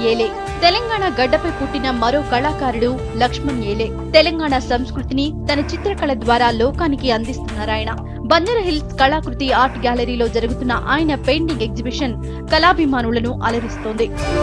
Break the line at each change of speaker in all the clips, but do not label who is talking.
ఏలే తెలంగాణ గడ్డపై పుట్టిన మరో కళాకారుడు లక్ష్మణ్ ఏలే తెలంగాణ సంస్కృతిని తన చిత్రకళ ద్వారా లోకానికి అందిస్తున్నారాయన బంజారా హిల్స్ కళాకృతి ఆర్ట్ గ్యాలరీలో జరుగుతున్న ఆయన పెయింటింగ్ ఎగ్జిబిషన్ కళాభిమానులను అలరిస్తోంది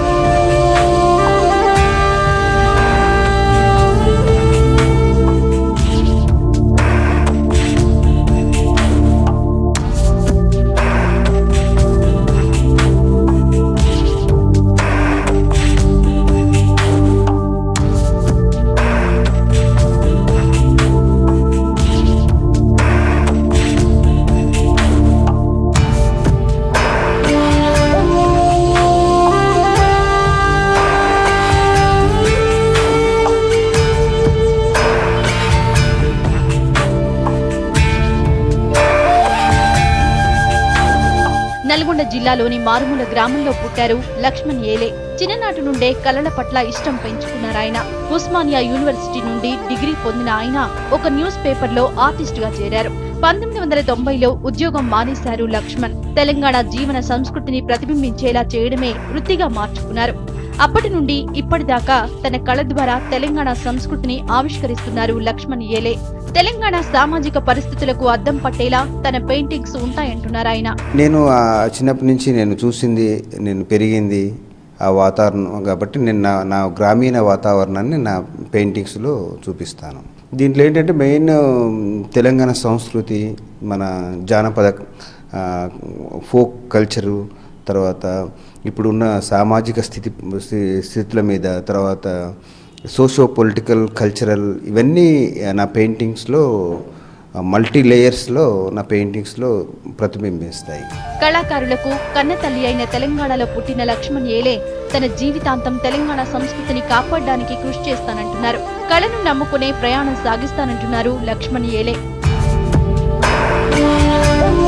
నల్గొండ జిల్లాలోని మారుమూల గ్రామంలో పుట్టారు లక్ష్మణ్ ఏలే చిన్ననాటి నుండే కళల పట్ల ఇష్టం పెంచుకున్నారాయన ఉస్మానియా యూనివర్సిటీ నుండి డిగ్రీ పొందిన ఆయన ఒక న్యూస్ పేపర్ లో ఆర్టిస్ట్ గా చేరారు పంతొమ్మిది వందల తొంభైలో ఉద్యోగం మానేశారు లక్ష్మణ్ తెలంగాణ జీవన సంస్కృతిని ప్రతిబింబించేలా చేయడమే వృత్తిగా మార్చుకున్నారు అప్పటి నుండి ఇప్పటిదాకా తన కళ ద్వారా తెలంగాణ సంస్కృతిని ఆవిష్కరిస్తున్నారు లక్ష్మణ్ ఏలే తెలంగాణ సామాజిక పరిస్థితులకు అద్దం పట్టేలా తన పెయింటింగ్స్ ఉంటాయంటున్నారు ఆయన
నేను ఆ చిన్నప్పటి నుంచి నేను చూసింది నేను పెరిగింది ఆ వాతావరణం కాబట్టి నేను నా నా గ్రామీణ వాతావరణాన్ని నా పెయింటింగ్స్లో చూపిస్తాను దీంట్లో ఏంటంటే మెయిన్ తెలంగాణ సంస్కృతి మన జానపద ఆ, ఫోక్ కల్చరు తర్వాత ఇప్పుడున్న సామాజిక స్థితి స్థి- స్థితుల మీద తర్వాత సోషో పొలిటికల్ కల్చరల్ ఇవన్నీ నా పెయింటింగ్స్లో మల్టీ లేయర్స్లో నా పెయింటింగ్స్లో ప్రతిబింబిస్తాయి
కళాకారులకు కన్నతల్లి అయిన తెలంగాణలో పుట్టిన లక్ష్మణ్ ఏలే తన జీవితాంతం తెలంగాణ సంస్కృతిని కాపాడడానికి కృషి చేస్తానంటున్నారు కళను నమ్ముకునే ప్రయాణం సాగిస్తానంటున్నారు లక్ష్మణ్ ఏలే